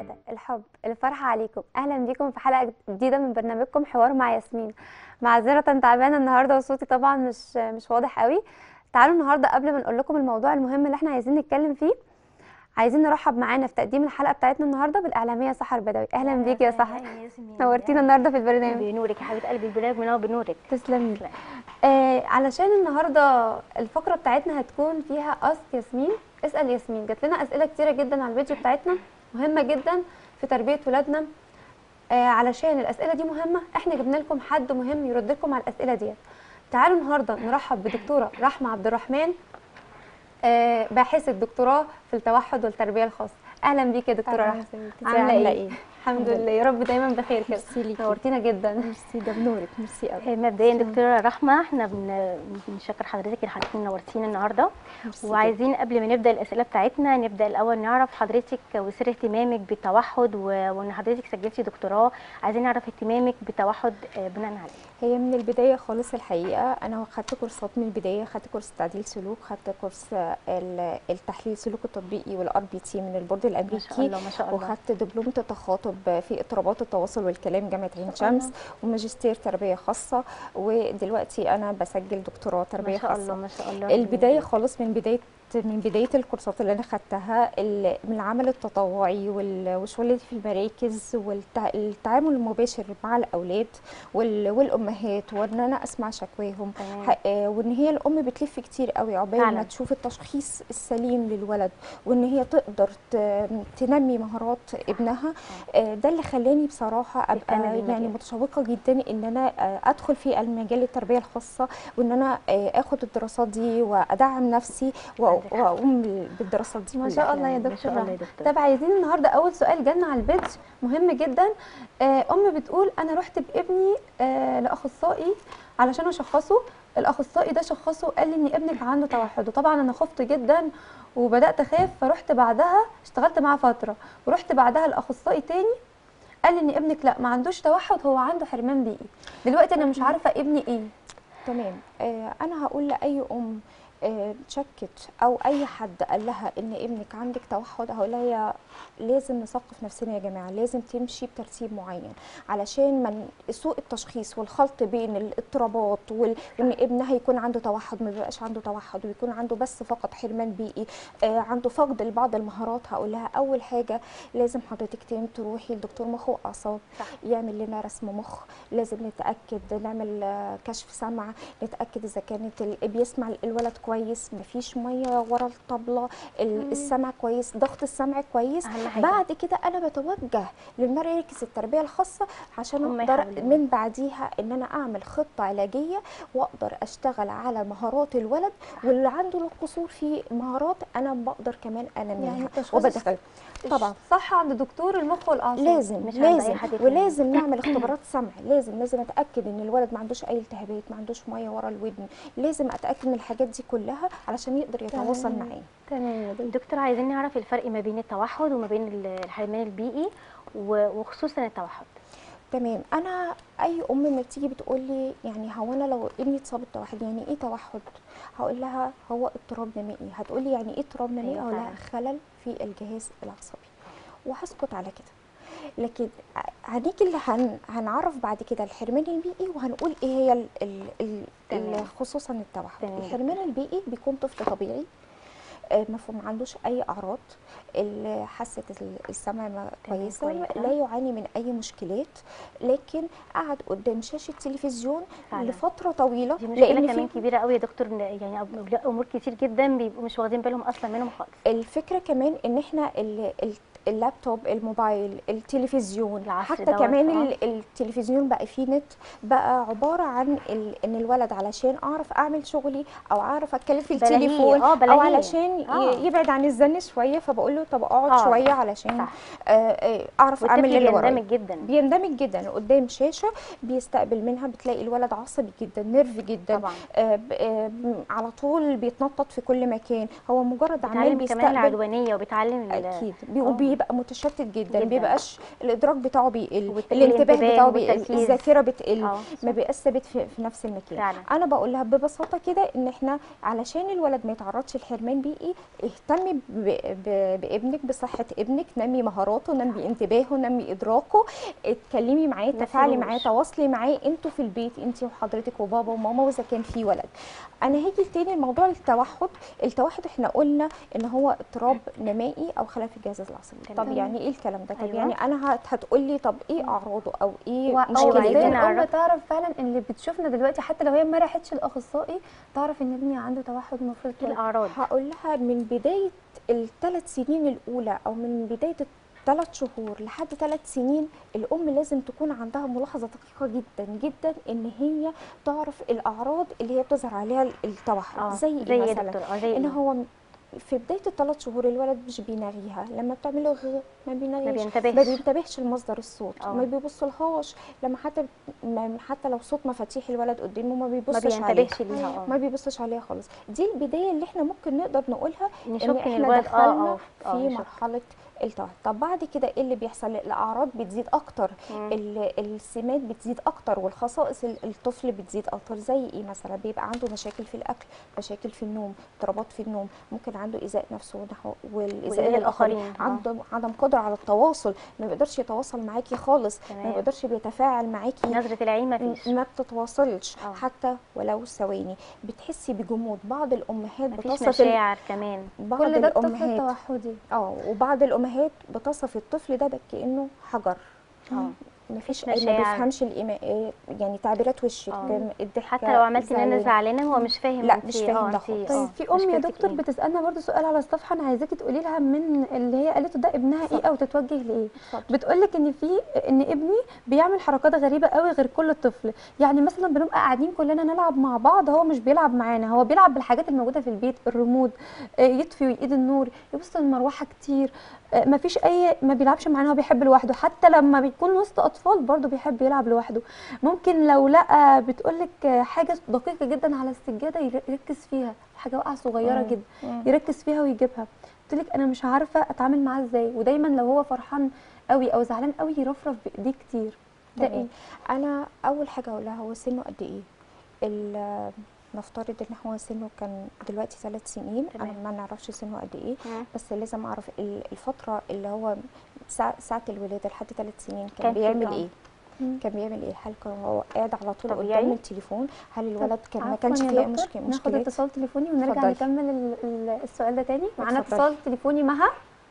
السعادة الحب الفرحة عليكم أهلا بيكم في حلقة جديدة من برنامجكم حوار مع ياسمين معذرة تعبانة النهاردة وصوتي طبعا مش مش واضح قوي تعالوا النهاردة قبل ما نقول لكم الموضوع المهم اللي احنا عايزين نتكلم فيه عايزين نرحب معانا في تقديم الحلقة بتاعتنا النهاردة بالإعلامية سحر بدوي أهلا بيك يا سحر نورتينا النهاردة في البرنامج بنورك يا حبيبه قلبي البرنامج منور بنورك تسلمي تسلمي. آه علشان النهارده الفقره بتاعتنا هتكون فيها اسك ياسمين اسال ياسمين جات لنا اسئله كتيره جدا على الفيديو بتاعتنا مهمه جدا في تربيه ولادنا آه علشان الاسئله دي مهمه احنا جبنا لكم حد مهم يرد لكم على الاسئله ديت تعالوا النهارده نرحب بدكتوره رحمه عبد الرحمن آه باحثه دكتوراه في التوحد والتربيه الخاصه اهلا بيك يا دكتوره أهلاً رحمه حبيبتي. عامله عاملة ايه إيه؟ الحمد لله يا رب دايما بخير كده ميرسي ليكي. نورتينا جدا ميرسي ده بنورك ميرسي قوي آه، مبدئيا دكتوره رحمه احنا بن- بنشكر حضرتك ان حضرتك نورتينا النهارده ميرسي وعايزين قبل ما نبدا الاسئله بتاعتنا نبدا الاول نعرف حضرتك وسر اهتمامك بالتوحد و- وان حضرتك سجلتي دكتوراه عايزين نعرف اهتمامك بالتوحد آه، بناء عليه هي من البدايه خالص الحقيقه انا خدت كورسات من البدايه خدت كورس تعديل سلوك خدت كورس ال- التحليل السلوك التطبيقي والار بي تي من البورد ما شاء الامريكي الله ما شاء الله وخدت دبلومه التخاطب في اضطرابات التواصل والكلام جامعه عين شمس وماجستير تربيه خاصه ودلوقتي انا بسجل دكتوراه تربيه ما شاء خاصه الله ما شاء الله البدايه خالص من بدايه من بدايه الكورسات اللي انا خدتها ال- من العمل التطوعي وال- وشغلتي في المراكز والتعامل المباشر مع الاولاد وال- والامهات وان انا اسمع شكواهم تمام. ح- آه، وان هي الام بتلف كتير قوي عقبال فعلاً. ما تشوف التشخيص السليم للولد وان هي تقدر ت- تنمي مهارات ابنها آه، ده اللي خلاني بصراحه ابقى تهتمي بالمجال. يعني متشوقه جدا ان انا آه، ادخل في المجال التربيه الخاصه وان انا آه، اخد الدراسات دي وادعم نفسي و- عندك حق. واقوم بالدراسات دي ما كلها. شاء الله يا ما دكتور شاء الله رحمة. يا دكتور طب عايزين النهارده اول سؤال جالنا على البيج مهم جدا آه، ام بتقول انا رحت بابني آه، لاخصائي علشان اشخصه الاخصائي ده شخصه قال لي ان ابنك عنده توحد وطبعا انا خفت جدا وبدات اخاف فرحت بعدها اشتغلت معاه فتره ورحت بعدها لاخصائي تاني قال لي ان ابنك لا ما عندوش توحد هو عنده حرمان بيئي دلوقتي انا مش عارفه ابني ايه تمام آه انا هقول لاي ام آه، شكت او اي حد قال لها ان ابنك عندك توحد هقول لها هي لازم نثقف نفسنا يا جماعه لازم تمشي بترتيب معين علشان من سوء التشخيص والخلط بين الاضطرابات وال- وان ابنها يكون عنده توحد ما بيبقاش عنده توحد ويكون عنده بس فقط حرمان بيئي آه عنده فقد لبعض المهارات هقول لها اول حاجه لازم حضرتك تم تروحي لدكتور مخ واعصاب صح. يعمل لنا رسم مخ لازم نتاكد نعمل آه، كشف سمع نتاكد اذا كانت ال- بيسمع الولد كويس مفيش ميه ورا الطبله ال- السمع كويس ضغط السمع كويس أهم حاجة. بعد كده انا بتوجه لمراكز التربيه الخاصه عشان هم اقدر يحاولوا. من بعديها ان انا اعمل خطه علاجيه واقدر اشتغل على مهارات الولد واللي عنده القصور في مهارات انا بقدر كمان انميها يعني التشخيص وبدخل طبعا صح عند دكتور المخ والاعصاب لازم مش عند أي لازم حد تاني. ولازم نعمل اختبارات سمع لازم لازم اتاكد ان الولد ما عندوش اي التهابات ما عندوش ميه ورا الودن لازم اتاكد من الحاجات دي كلها علشان يقدر يتواصل تمام. معايا تمام يا دكتور دكتور عايزين نعرف الفرق ما بين التوحد وما بين ال- الحرمان البيئي و- وخصوصا التوحد تمام انا اي ام ما بتيجي بتقول لي يعني هو انا لو ابني اتصاب بتوحد يعني ايه توحد هقول لها هو اضطراب نمائي هتقول لي يعني ايه اضطراب نمائي أيوة هقول لها فعلا. خلل في الجهاز العصبي وهسكت على كده لكن ع- هنيجي اللي هن هنعرف بعد كده الحرمان البيئي وهنقول ايه هي ال ال ال تمام. ال خصوصا التوحد تمام. الحرمان البيئي بيكون طفل طبيعي آه، مفهوم ما عندوش اي اعراض ال- حاسه ال- السمع ما تمام، كويسه كويسة. لا يعاني من اي مشكلات لكن قعد قدام شاشه تلفزيون فعلا. لفتره طويله دي مشكله لان كمان في كبيره قوي يا دكتور إن يعني أب- امور كتير جدا بيبقوا مش واخدين بالهم اصلا منهم خالص الفكره كمان ان احنا ال- ال- اللابتوب الموبايل التلفزيون العصر حتى دوت، كمان آه. ال- التلفزيون بقى فيه نت بقى عباره عن ال- ان الولد علشان اعرف اعمل شغلي او اعرف اتكلم في بلاهيه، التليفون آه، او بلاهيه. علشان ي- آه. يبعد عن الزن شويه فبقول له طب اقعد آه، شويه علشان صح. آه، آه، اعرف اعمل والطفل اللي ورايا بيندمج جدا بيندمج جدا قدام شاشه بيستقبل منها بتلاقي الولد عصبي جدا نرف جدا طبعا آه، ب- آه، م- على طول بيتنطط في كل مكان هو مجرد عمال بيتعلم كمان بيستقبل العدوانيه وبيتعلم ال- اكيد بي- آه. وبي- بيبقى متشتت جدا جداً. بيبقاش الادراك بتاعه بيقل والت- الانتباه والانتباه بتاعه بيقل والتركيز. الذاكره بتقل اه ما بيبقاش ثابت في, في نفس المكان فعلا انا بقول لها ببساطه كده ان احنا علشان الولد ما يتعرضش لحرمان بيئي اهتمي ب- ب- بابنك بصحه ابنك نمي مهاراته نمي انتباهه نمي ادراكه اتكلمي معاه ما تفاعلي معاه تسيبوش. تواصلي معاه انتوا في البيت انت وحضرتك وبابا وماما واذا كان في ولد انا هاجي تاني لموضوع التوحد التوحد احنا قلنا ان هو اضطراب نمائي او خلل في الجهاز العصبي طب تمام. يعني ايه الكلام ده طب أيوة. يعني انا هت- هتقولي طب ايه اعراضه او ايه و- او مشكلة ازاي جداً الام أعرف. تعرف فعلا ان اللي بتشوفنا دلوقتي حتى لو هي ما راحتش الاخصائي تعرف ان ابني عنده توحد المفروض ايه الاعراض هقول لها من بدايه الثلاث سنين الاولى او من بدايه ثلاث شهور لحد ثلاث سنين الام لازم تكون عندها ملاحظه دقيقه جدا جدا ان هي تعرف الاعراض اللي هي بتظهر عليها التوحد اه زي, زي ايه ايه يا مثلا دكتور اه زي ان ايه هو في بدايه الثلاث شهور الولد مش بينغيها لما بتعمل له غ ما ما بينغيش ما بينتبهش بينتبهش لمصدر الصوت اه. ما بيبصلهاش لما حتى ما حتى لو صوت مفاتيح الولد قدامه ما ما بيبصش عليها بينتبهش ليها اه ما بيبصش عليها خالص دي البدايه اللي احنا ممكن نقدر نقولها نشك ان ان احنا الولد اه دخلنا اه اه في نشك. مرحله التوحد طب بعد كده ايه اللي بيحصل الاعراض بتزيد اكتر مم. ال- السمات بتزيد اكتر والخصائص ال- الطفل بتزيد اكتر زي ايه مثلا بيبقى عنده مشاكل في الاكل مشاكل في النوم اضطرابات في النوم ممكن عنده ايذاء نفسه ونحو والايذاء وإيذاء للاخرين الآخرين، آه. عنده عدم قدره على التواصل ما بيقدرش يتواصل معاكي خالص ما تمام. بيقدرش بيتفاعل معاكي نظره العين ما فيش ما بتتواصلش اه. حتى ولو ثواني بتحسي بجمود بعض الامهات ما فيش بتصف ال- مشاعر كمان بعض كل ده الطفل الامهات التوحدي اه وبعض الامهات بتصف الطفل ده كانه حجر اه مفيش مفيش أي ما مشاعر. بيفهمش الإيماء يعني تعبيرات وشك اه. الضحكه حتى لو عملتي ان انا زعلانة. زعلانه هو مش فاهم لا، انتي- مش فاهم اه ده انتي- خالص. اه طيب في ام يا مشكلتك دكتور ايه؟ بتسالنا برضو سؤال على الصفحه انا عايزاكي تقولي لها من اللي هي قالته ده ابنها ايه او تتوجه لايه اتفضل. بتقولك ان في ان ابني بيعمل حركات غريبه قوي غير كل طفل يعني مثلا بنبقى قاعدين كلنا نلعب مع بعض هو مش بيلعب معانا هو بيلعب بالحاجات الموجوده في البيت الريموت آه، يطفي ويقيد النور يبص للمروحه كتير آه، مفيش اي ما بيلعبش معانا هو بيحب لوحده حتى لما بيكون وسط اطفال برضه بيحب يلعب لوحده ممكن لو لقى بتقولك آه، حاجه دقيقه جدا على السجاده ير- يركز فيها حاجه واقعه صغيره مم. جدا مم. يركز فيها ويجيبها قلت لك انا مش عارفه اتعامل معاه ازاي ودايما لو هو فرحان قوي او زعلان قوي يرفرف بايديه كتير ده تمام. ايه انا اول حاجه اقول لها هو سنه قد ايه ال- نفترض ان هو سنه كان دلوقتي ثلاث سنين انا تمام. ما نعرفش سنه قد ايه مم. بس لازم اعرف ال- الفتره اللي هو ساعه, ساعة الولاده لحد ثلاث سنين كان, كان في بيعمل اه. ايه مم. كان بيعمل ايه هل كان هو قاعد على طول طبيعي؟ قدام التليفون هل الولد كان ما عفواً كانش يا فيه دكتور، مشكله ناخد مشكلات اتصال تليفوني ونرجع اتفضلي. نكمل ال- ال- السؤال ده تاني معانا اتفضلي. اتصال تليفوني مها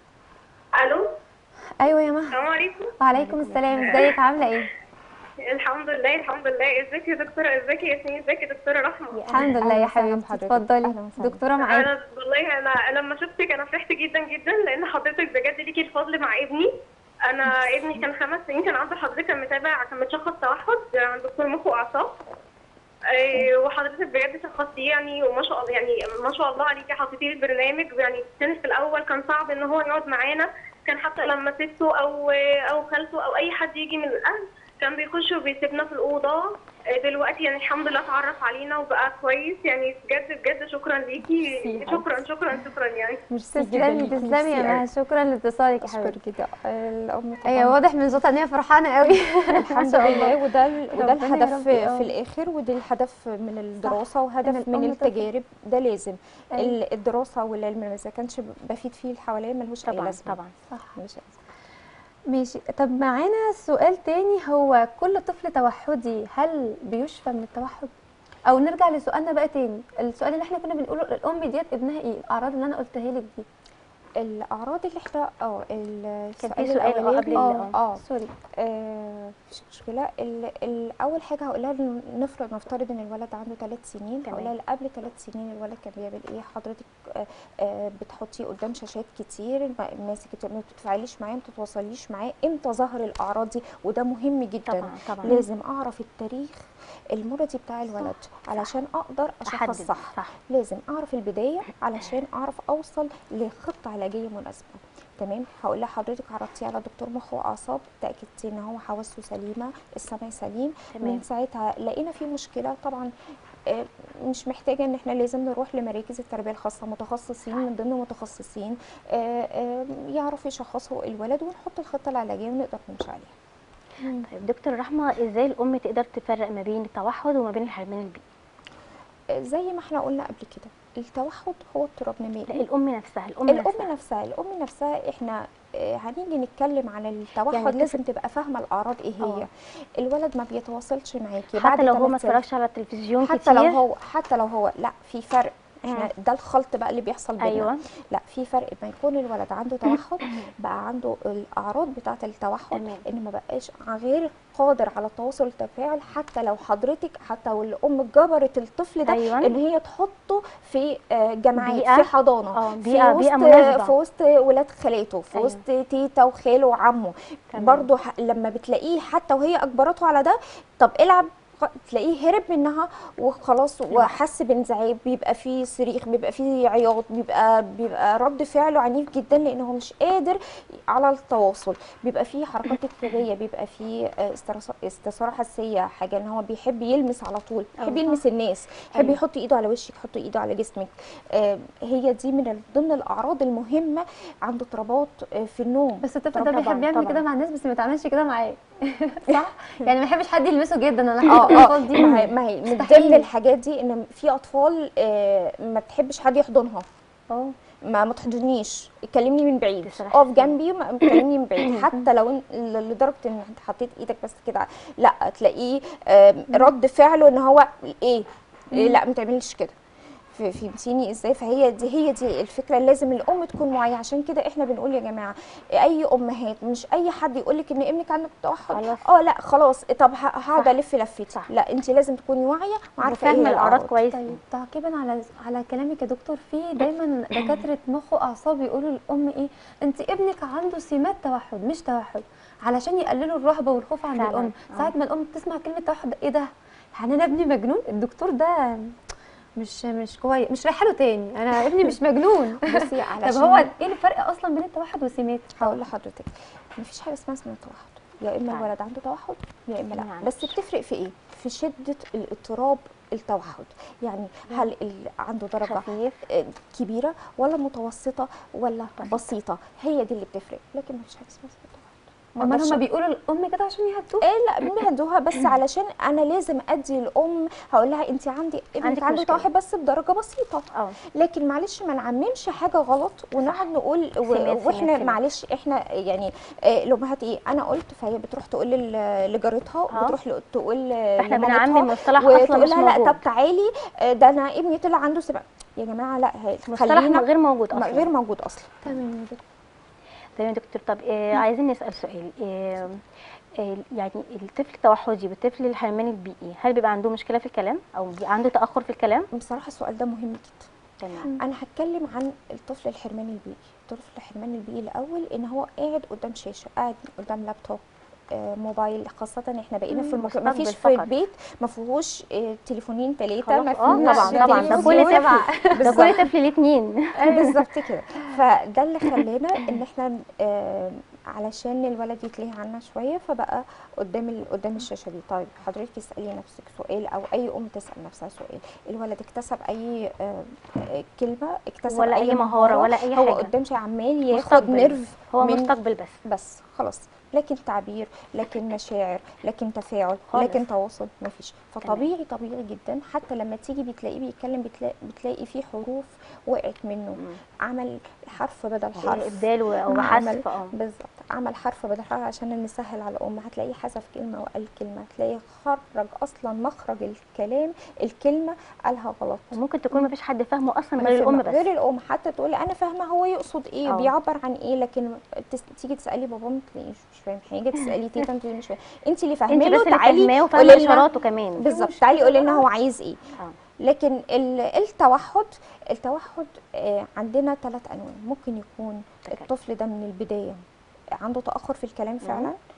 الو ايوه يا مها السلام عليكم وعليكم السلام ازيك عامله ايه الحمد لله الحمد لله ازيك يا دكتوره ازيك يا ياسمين ازيك يا دكتوره رحمه الحمد لله أهلا يا وسهلا حبيبتي بحضرتك. اتفضلي أهلا وسهلا. دكتوره معاكي انا والله انا لما شفتك انا فرحت جدا جدا لان حضرتك بجد ليكي الفضل مع ابني انا ابني كان خمس سنين كان عنده حضرتك كان متابع كان متشخص توحد عند دكتور مخ واعصاب أي، وحضرتك بجد شخصتيه يعني وما شاء الله يعني ما شاء الله عليكي حطيتي لي البرنامج يعني كان في الاول كان صعب ان هو يقعد معانا كان حتى لما سته او او خالته او اي حد يجي من الاهل كان بيخش وبيسيبنا في الاوضه دلوقتي يعني الحمد لله اتعرف علينا وبقى كويس يعني بجد بجد شكرا ليكي ميرسي. شكرا شكرا شكرا يعني ميرسي جدا تسلمي ليكي، تسلمي ميرسي يا أوي. مها شكرا لاتصالك يا اشكر حبيبتي جدا الام هي طبعا واضح من صوتها ان هي فرحانه قوي الحمد لله وده ال- وده ربنا يا الهدف رب، في, اه. في الاخر وده الهدف من الدراسه إن وهدف من الأم تفرح. التجارب ده لازم أيوة. ال- الدراسه والعلم اذا كانش بفيد فيه اللي حواليا ملهوش اي طبعا لازمه طبعا صح ملهوش أي لازمة. ماشي طب معانا سؤال تاني هو كل طفل توحدي هل بيشفى من التوحد او نرجع لسؤالنا بقى تاني السؤال اللي احنا كنا بنقوله الام ديت ابنها ايه الاعراض اللي انا قلتها لك دي الاعراض اللي احنا اه كان السؤال في سؤال اه الأولاني- قبل ال- اه اه سوري آه، مفيش مشكله ال- ال- اول حاجه هقولها إن نفرض نفترض ان الولد عنده ثلاث سنين تمام. هقولها قبل ثلاث سنين الولد كان بيعمل ايه حضرتك آه، آه، بتحطيه قدام شاشات كتير ما- ماسك الت- ما بتتفاعليش معاه ما بتتواصليش معاه امتى ظهر الاعراض دي وده مهم جدا طبعا طبعا لازم اعرف التاريخ المرضي بتاع الولد علشان اقدر اشخص احدد صح صح لازم اعرف البدايه علشان اعرف اوصل لخطه علاجيه مناسبه تمام هقول لحضرتك عرضتيه على دكتور مخ واعصاب تاكدتي ان هو حواسه سليمه السمع سليم تمام من ساعتها لقينا في مشكله طبعا آه، مش محتاجه ان احنا لازم نروح لمراكز التربيه الخاصه متخصصين من ضمن متخصصين آه، آه، يعرفوا يشخصوا الولد ونحط الخطه العلاجيه ونقدر نمشي عليها طيب دكتور رحمه ازاي الام تقدر تفرق ما بين التوحد وما بين الحرمان البيئي آه، زي ما احنا قلنا قبل كده التوحد هو اضطراب لا نمائي الام نفسها الام, الام نفسها نفسها الام نفسها احنا آه، هنيجي نتكلم عن التوحد يعني يعني لازم تبقى فاهمه الاعراض ايه هي آه. الولد ما بيتواصلش معاكي حتى لو هو ثلاث ما سنين. اتفرجش على التلفزيون حتى كتير لو هو حتى لو هو لا في فرق احنا مم. ده الخلط بقى اللي بيحصل بيننا ايوه لا في فرق ما يكون الولد عنده توحد بقى عنده الاعراض بتاعه التوحد تمام. ان ما بقاش غير قادر على التواصل والتفاعل حتى لو حضرتك حتى لو الام جبرت الطفل ده أيوة. ان هي تحطه في آه، جماعات بيئة. في حضانه اه في بيئه بيئه وسط مناسبه في وسط ولاد خالاته في أيوة. وسط تيتا وخاله وعمه تمام. برضه ح- لما بتلاقيه حتى وهي اجبرته على ده طب العب خ- تلاقيه هرب منها وخلاص وحس بانزعاج بيبقى فيه صريخ بيبقى فيه عياط بيبقى بيبقى رد فعله عنيف جدا لان هو مش قادر على التواصل بيبقى فيه حركات اكتئابيه بيبقى فيه آه، استرس- استثاره حسيه حاجه ان هو بيحب يلمس على طول بيحب أه. يلمس الناس يحب أيوة. يحط ايده على وشك يحط ايده على جسمك آه، هي دي من ال- ضمن الاعراض المهمه عند اضطرابات آه، في النوم بس الطفل ده طبعاً، بيحب يعمل طبعاً. كده مع الناس بس ما يتعملش كده معاه صح يعني ما يحبش حد يلمسه جدا انا اه حاسه الاطفال دي ما هي ما هي من مستحيل. ضمن الحاجات دي ان في اطفال آه، ما تحبش حد يحضنها اه ما ما تحضنيش كلمني من بعيد دي صراحة اقف حلوة. جنبي ما- كلمني من بعيد حتى لو إن- ل- لدرجه ان انت حطيت ايدك بس كده لا تلاقيه آه، رد فعله ان هو ايه, إيه لا ما تعملش كده ف- فهمتيني ازاي فهي دي هي دي الفكره لازم الام تكون واعيه عشان كده احنا بنقول يا جماعه اي امهات مش اي حد يقول لك ان ابنك عنده توحد خلاص. اه لا خلاص طب ه- هقعد صح. الف لفتي صح. لا انت لازم تكوني واعيه وعارفه ايه وفاهمه هي الاعراض كويس طيب تعقيبا على على كلامك يا دكتور في دايما دكاتره مخ واعصاب يقولوا للام ايه انت ابنك عنده سمات توحد مش توحد علشان يقللوا الرهبه والخوف عند فعلاً، الام آه. ساعه ما الام تسمع كلمه توحد ايه ده يعني انا ابني مجنون الدكتور ده مش مش كويس مش رايحه له تاني انا ابني مش مجنون بصي طب علشان هو ايه الفرق اصلا بين التوحد والسمات هقول لحضرتك مفيش حاجه اسمها اسمها توحد يا اما فعلا. الولد عنده توحد يا اما ما لا عندوش. بس بتفرق في ايه في شده الاضطراب التوحد يعني هل ال- عنده درجه خفيف آه، كبيره ولا متوسطه ولا بسيطة. بسيطه هي دي اللي بتفرق لكن مفيش حاجه اسمها اسمها توحد ما امال أقدرش هما بيقولوا للام كده عشان يهدوه ايه لا بيهدوها بس علشان انا لازم ادي الام هقول لها انت عندي ابنك عندك عنده مشكلة. توحد بس بدرجه بسيطه اه لكن معلش ما نعممش حاجه غلط ونقعد نقول سمات- و- سمات- واحنا سمات. معلش احنا يعني آه، الامهات ايه انا قلت فهي بتروح تقول لل- لجارتها آه. وبتروح ل- تقول احنا لمامتها بنعمم مصطلح اصلا وتقول مش لها لا موجود طب تعالي آه، ده انا ابني طلع عنده سبع يا جماعه لا هي- مصطلح خلينا غير موجود ما- اصلا غير موجود اصلا تمام يا دكتور تمام يا دكتور طب آه عايزين نسال سؤال آه آه، يعني الطفل التوحدي والطفل الحرماني البيئي هل بيبقى عنده مشكله في الكلام او بيبقى عنده تاخر في الكلام بصراحه السؤال ده مهم جدا تمام انا هتكلم عن الطفل الحرماني البيئي الطفل الحرماني البيئي الاول ان هو قاعد قدام شاشه قاعد قدام لابتوب آه، موبايل خاصة احنا بقينا في المك... ما فيش في مستقبل فقط. البيت ما فيهوش آه، تليفونين ثلاثة خلاص ما اه فيهوش طبعا طبعا ده كل تلفزيون. طفل ده كل طفل ليه اتنين بالظبط كده فده اللي خلانا ان احنا آه، علشان الولد يتلهي عنا شويه فبقى قدام ال... قدام الشاشه دي طيب حضرتك اسالي نفسك سؤال او اي ام تسال نفسها سؤال الولد اكتسب اي آه، آه، كلمه اكتسب ولا اي مهاره ولا اي هو حاجه قدام شيء عمال ياخد مستقبل. نيرف هو من مستقبل بس بس خلاص لكن تعبير لكن مشاعر لكن تفاعل خالص. لكن تواصل مفيش فطبيعي طبيعي جدا حتى لما تيجي بتلاقيه بيتكلم بتلاقي, بتلاقي فيه حروف وقعت منه مم. عمل حرف بدل يعني حرف ابدال و- او عمل- حذف اه بالظبط عمل حرف بدل حرف عشان نسهل على الام هتلاقيه حذف كلمه وقال كلمه هتلاقيه خرج اصلا مخرج الكلام الكلمه قالها غلط وممكن تكون مفيش حد فاهمه اصلا ما غير الام فهم- بس غير الام حتى تقول انا فاهمه هو يقصد ايه آه. بيعبر عن ايه لكن تس... تيجي تسالي بابا ما تلاقيش مش فاهم حاجه تسالي تيتا انت مش فاهم انت اللي فاهمه انت له بس اللي تعالي فاهماه وفاهمه قولي لنا اشاراته كمان بالظبط تعالي قولي لنا هو عايز ايه اه لكن ال- التوحد التوحد آه، عندنا ثلاث انواع ممكن يكون تمام. الطفل ده من البدايه عنده تاخر في الكلام فعلا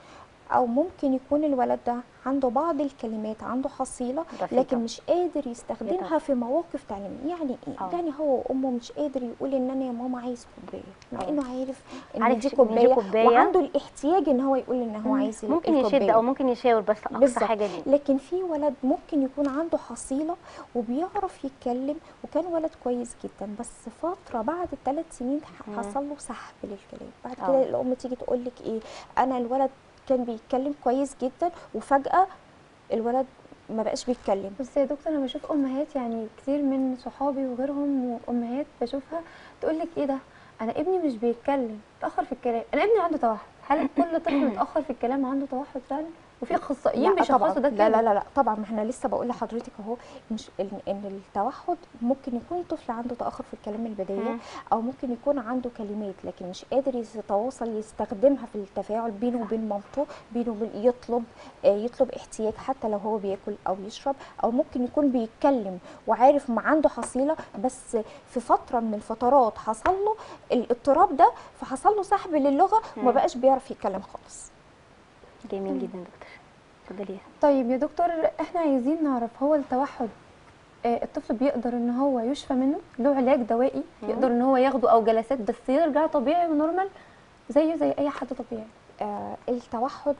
او ممكن يكون الولد ده عنده بعض الكلمات عنده حصيله بسيطة. لكن مش قادر يستخدمها يطبق. في مواقف تعليميه يعني ايه آه. يعني هو وامه مش قادر يقول ان انا يا ماما عايز كوبايه مع آه. انه عارف ان عارف دي إن دي كوبايه كوباية. وعنده الاحتياج ان هو يقول ان هو عايز ال- ممكن يشد الكوباية. او ممكن يشاور بس اقصى بالظبط. حاجه دي لكن في ولد ممكن يكون عنده حصيله وبيعرف يتكلم وكان ولد كويس جدا بس فتره بعد الثلاث سنين ح- مم. حصل له سحب للكلام بعد آه. كده الام تيجي تقول لك ايه انا الولد كان بيتكلم كويس جدا وفجاه الولد ما بقاش بيتكلم بس يا دكتور انا بشوف امهات يعني كتير من صحابي وغيرهم وامهات بشوفها تقول لك ايه ده انا ابني مش بيتكلم اتاخر في الكلام انا ابني عنده توحد هل كل طفل متاخر في الكلام عنده توحد فعلا وفي اخصائيين لا طبعا بيشخصوا ده لا كده لا لا لا طبعا ما احنا لسه بقول لحضرتك اهو مش ان, إن التوحد ممكن يكون طفل عنده تاخر في الكلام البديهي مم. او ممكن يكون عنده كلمات لكن مش قادر يتواصل يستخدمها في التفاعل بينه وبين مامته بينه وبين يطلب آه، يطلب احتياج حتى لو هو بياكل او يشرب او ممكن يكون بيتكلم وعارف ما عنده حصيله بس في فتره من الفترات حصل له الاضطراب ده فحصل له سحب للغه وما مم. بقاش بيعرف يتكلم خالص جميل جدا دكتور اتفضلي يا طيب يا دكتور احنا عايزين نعرف هو التوحد آه، الطفل بيقدر ان هو يشفى منه له علاج دوائي مم. يقدر ان هو ياخده او جلسات بس يرجع طبيعي ونورمال زيه زي اي حد طبيعي آه التوحد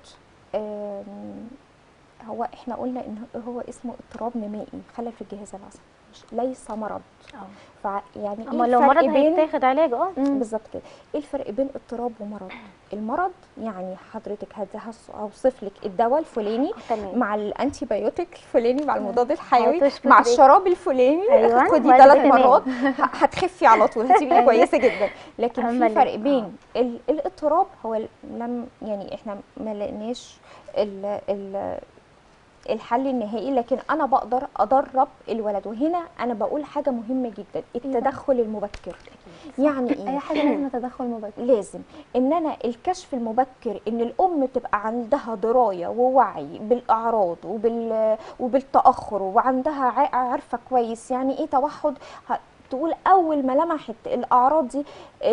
آم، هو احنا قلنا ان هو اسمه اضطراب نمائي خلل في الجهاز العصبي مش ليس مرض اه فيعني اما لو مرض هيتاخد علاج اه بالظبط كده ايه الفرق بين اضطراب ومرض المرض يعني حضرتك هت- هص- هوصف لك الدواء الفلاني تمام مع الانتي بايوتيك الفلاني مع المضاد الحيوي هتشفط مع بيك. الشراب الفلاني أيوة، خدي وهذا ثلاث تمام. مرات ه- هتخفي على طول هتبقي كويسه جدا لكن أما في ال- فرق بين ال- الاضطراب هو ال- لم يعني احنا ما لقيناش ال- ال- الحل النهائي لكن انا بقدر ادرب الولد وهنا انا بقول حاجه مهمه جدا التدخل المبكر يعني ايه اي حاجه لازم تدخل مبكر لازم ان انا الكشف المبكر ان الام تبقى عندها درايه ووعي بالاعراض وبال وبالتاخر وعندها ع- عارفه كويس يعني ايه توحد ه- تقول اول ما لمحت الاعراض دي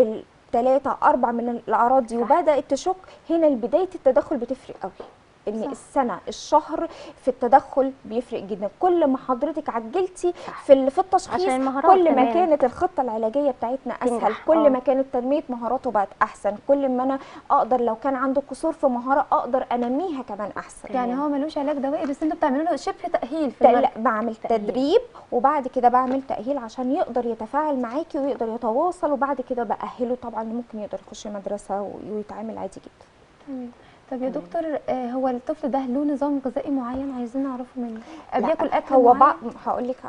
ثلاثة أربع من الأعراض دي وبدأت تشك هنا بداية التدخل بتفرق قوي ان صح. السنه الشهر في التدخل بيفرق جدا كل ما حضرتك عجلتي صح. في ال- في التشخيص عشان المهارات كل ما كمان. كانت الخطه العلاجيه بتاعتنا اسهل تنجح، كل آه. ما كانت تنميه مهاراته بقت احسن كل ما انا اقدر لو كان عنده قصور في مهاره اقدر انميها كمان احسن يعني هو ملوش علاج دوائي بس انتوا بتعملوا له شبه تاهيل في ت- المركز لا بعمل تأهيل. تدريب وبعد كده بعمل تاهيل عشان يقدر يتفاعل معاكي ويقدر يتواصل وبعد كده باهله طبعا ممكن يقدر يخش مدرسه و- ويتعامل عادي جدا تمام. طب يا دكتور آه، هو الطفل ده له نظام غذائي معين عايزين نعرفه منه لا، بياكل اكل هو معين بعض هقول لك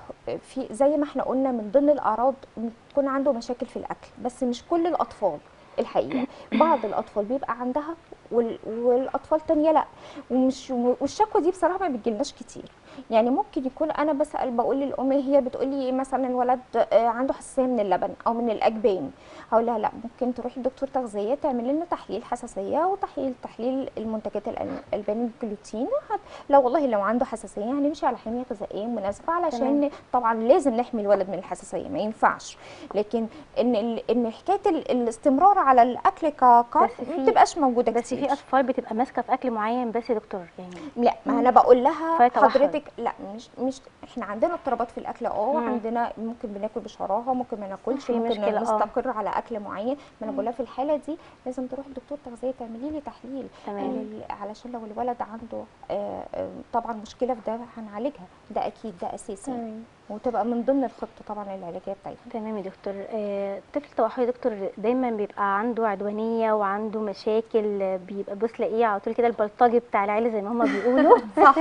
في زي ما احنا قلنا من ضمن الاعراض بتكون عنده مشاكل في الاكل بس مش كل الاطفال الحقيقه بعض الاطفال بيبقى عندها وال- والاطفال تانية لا ومش والشكوى دي بصراحه ما بتجيلناش كتير يعني ممكن يكون انا بسال بقول للام هي بتقول لي مثلا الولد آه، عنده حساسيه من اللبن او من الاجبان هقول لها لا ممكن تروحي لدكتور تغذيه تعمل لنا تحليل حساسيه وتحليل تحليل المنتجات الأل- الالبان الجلوتين وهت- لو والله لو عنده حساسيه هنمشي على حميه غذائيه مناسبه علشان تمام. طبعا لازم نحمي الولد من الحساسيه ما ينفعش لكن ان ال- ان حكايه ال- الاستمرار على الاكل كقرض بس في- ما بتبقاش موجوده بس كتير في اطفال بتبقى ماسكه في اكل معين بس يا دكتور يعني لا ما انا بقول لها فيها توحد. حضرتك لا مش مش احنا عندنا اضطرابات في الاكل اه مم. عندنا ممكن بناكل بشراهه ممكن ما ناكلش في ممكن مشكلة، آه. نستقر على اكل معين ما انا بقول لها في الحاله دي لازم تروح لدكتور تغذيه تعملي لي تحليل تمام. لل- علشان لو الولد عنده آه، آه، طبعا مشكله في ده هنعالجها ده اكيد ده اساسي تمام وتبقى من ضمن الخطه طبعا العلاجيه بتاعتنا تمام يا دكتور آه، طفل التوحد يا دكتور دايما بيبقى عنده عدوانيه وعنده مشاكل آه، بيبقى بص لاقيه على طول كده البلطجي بتاع العيله زي ما هما بيقولوا صح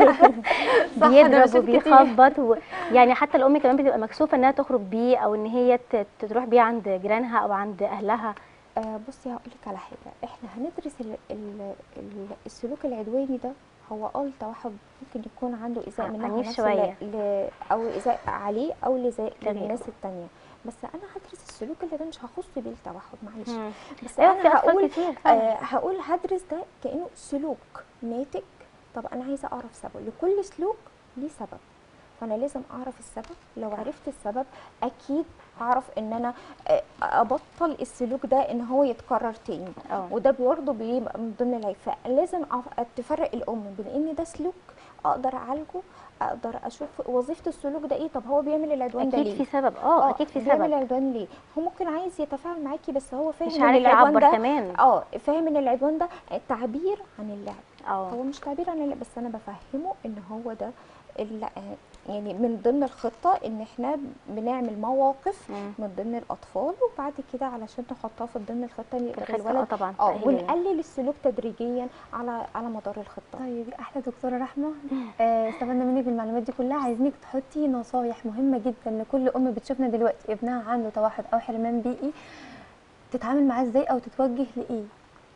صح، أنا بيضرب بشوف كتير. وبيخبط و... يعني حتى الام كمان بتبقى مكسوفه انها تخرج بيه او ان هي ت- تروح بيه عند جيرانها او عند اهلها آه بصي هقول لك على حاجه احنا هندرس ال ال ال السلوك العدواني ده هو اه التوحد ممكن يكون عنده ايذاء آه، من نوع عنيف نفسه شوية. ل... ل... او ايذاء عليه او لايذاء تمام. للناس التانية بس انا هدرس السلوك اللي ده مش هخص بيه التوحد معلش مم. بس ايوه في انا اطفال هقول كتير فعلا. آه هقول هدرس ده كانه سلوك ناتج طب انا عايزه اعرف سببه لكل سلوك ليه سبب فانا لازم اعرف السبب لو عرفت السبب اكيد هعرف ان انا آه، ابطل السلوك ده ان هو يتكرر تاني اه وده برضه بيبقى من ضمن العيب فلازم أف- تفرق الام بين ان ده سلوك اقدر اعالجه اقدر اشوف وظيفه السلوك ده ايه طب هو بيعمل العدوان ده اكيد ليه في سبب اه اكيد في بيعمل سبب العدوان ليه هو ممكن عايز يتفاعل معاكي بس هو فاهم مش ان عارف العدوان يعبر ده كمان اه فاهم ان العدوان ده تعبير عن اللعب اه هو مش تعبير عن اللعب بس انا بفهمه ان هو ده الل- يعني من ضمن الخطه ان احنا بنعمل مواقف مم. من ضمن الاطفال وبعد كده علشان نحطها في ضمن الخطه اللي الخطة، اه الولد طبعا اه تأهيلية. ونقلل السلوك تدريجيا على على مدار الخطه طيب يا احلى دكتوره رحمه آه، استفدنا منك بالمعلومات دي كلها عايزينك تحطي نصايح مهمه جدا لكل ام بتشوفنا دلوقتي ابنها عنده توحد او حرمان بيئي تتعامل معاه ازاي او تتوجه لايه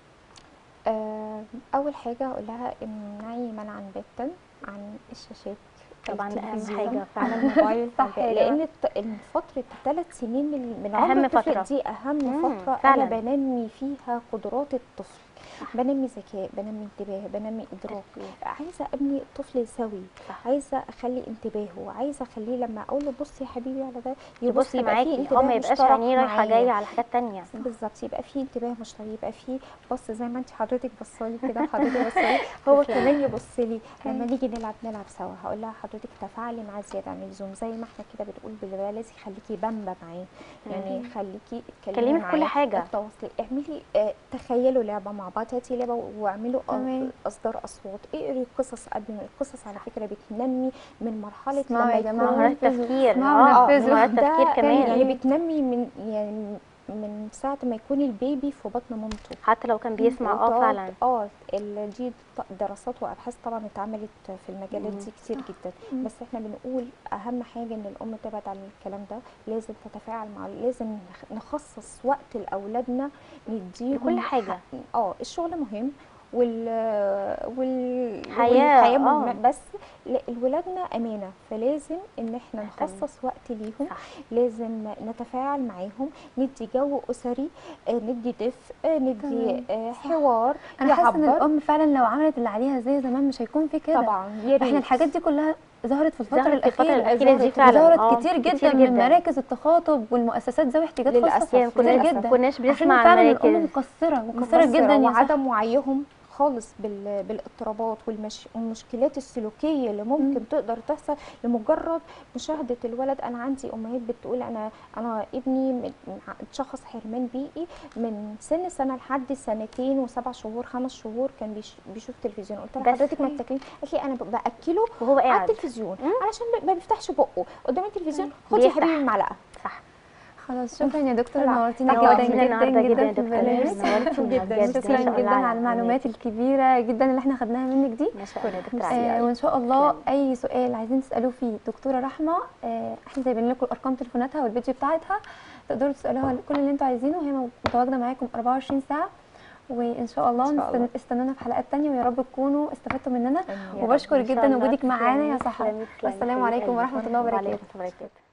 آه، اول حاجه اقول لها امنعي منعا باتا عن الشاشات طبعا ده اهم التلفزيون، حاجه عن فعلا الموبايل صح يا لان الت- إن فتره الثلاث سنين من من أهم عمر الطفل فترة. دي اهم مم، فتره فعلاً. انا بنمي فيها قدرات الطفل بنمي ذكاء بنمي انتباه بنمي ادراك تفكير. عايزه ابني طفل سوي صح. عايزه اخلي انتباهه عايزه اخليه لما اقول له بص يا حبيبي على ده يبص يبقى فيه معاكي انتباه اه ما يبقاش مشترك عينيه رايحه معايا. جايه على حاجات تانية بالظبط يبقى في انتباه مشترك يبقى في بص زي ما انت حضرتك بصالي كده وحضرتك بصالي هو كمان يبص لي لما نيجي نلعب نلعب سوا هقول لها حضرتك تفاعلي معاه زياده عن اللزوم زي ما احنا كده بنقول بالبلدي خليكي بامبا معاه يعني خليكي كلمي في كل معاه، حاجة. التواصل اعملي آه تخيلوا لعبه مع بعض هاتي لعبه واعملوا آه، تمام. اصدار اصوات اقري قصص قبل ما القصص على فكره بتنمي من مرحله اسمعوا لما يا جماعة. يكون مهارات تفكير اسمعوا اه ونفذوا. مهارات ده تفكير كمان يعني بتنمي من يعني من ساعه ما يكون البيبي في بطن مامته حتى لو كان بيسمع اه وتقعد- فعلا اه ال- دي ط- دراسات وابحاث طبعا اتعملت في المجالات دي كتير جدا بس احنا بنقول اهم حاجه ان الام تبعد عن الكلام ده لازم تتفاعل مع لازم نخ- نخصص وقت لاولادنا نديهم لكل حاجة. حق- اه الشغل مهم وال وال حياة، والحياه آه. مهمه بس ل- الولادنا امانه فلازم ان احنا نهتم. نخصص وقت ليهم صح. لازم نتفاعل معاهم ندي جو اسري آه، ندي دفء آه، ندي تمام. آه، حوار انا حاسه ان يعبر. الام فعلا لو عملت اللي عليها زي زمان مش هيكون في كده طبعا يا ريت احنا الحاجات دي كلها ظهرت في الفتره ظهرت في الفترة الاخيره الأخيرة دي ظهرت- فعلا، ظهرت آه، كتير جدا, كتير من جدا. مراكز التخاطب والمؤسسات ذوي احتياجات للأسف، خاصه يعني كتير للأسف. جدا كناش عشان بنسمع فعلا المراكز. الام مقصره مقصره جدا يا صاحبي. وعدم وعيهم خالص بال- بالاضطرابات والمش... والمشكلات السلوكيه اللي ممكن تقدر تحصل لمجرد مشاهده الولد انا عندي امهات بتقول انا انا ابني من- اتشخص حرمان بيئي من سن سنه لحد سنتين وسبع شهور خمس شهور كان بيش... بيشوف تلفزيون قلت لها بس حضرتك ما بتاكلين قالت لي انا ب- باكله وهو على قاعد التلفزيون علشان ما بيفتحش بقه قدام التلفزيون خدي يا بيفتح. حبيبي المعلقه صح خلاص شكرا يا دكتور لا، نورتينا نورتينا جدا النهاردة جدا جدا يا جدا في دكتور. البرنامج نورتينا بجد، ما شكرا شاء الله جدا على المعلومات الكبيره جدا اللي احنا خدناها منك دي ما شاء الله يا دكتور آه، علي آه وان شاء الله تسلمي. اي سؤال عايزين تسالوه فيه دكتوره رحمه آه احنا سايبين لكم ارقام تليفوناتها والفيديو بتاعتها تقدروا تسالوها كل اللي انتوا عايزينه وهي متواجده معاكم 24 ساعه وان شاء الله, إن شاء الله. نستن- استنونا في حلقات تانية ويا رب تكونوا استفدتوا مننا آمين. يا رب. وبشكر إن شاء جدا الله. وجودك معانا يا تسلمي، صاحبي تسلمي، والسلام حبيبة عليكم قلبي. ورحمه الله وعليكم وبركاته السلام وبركاته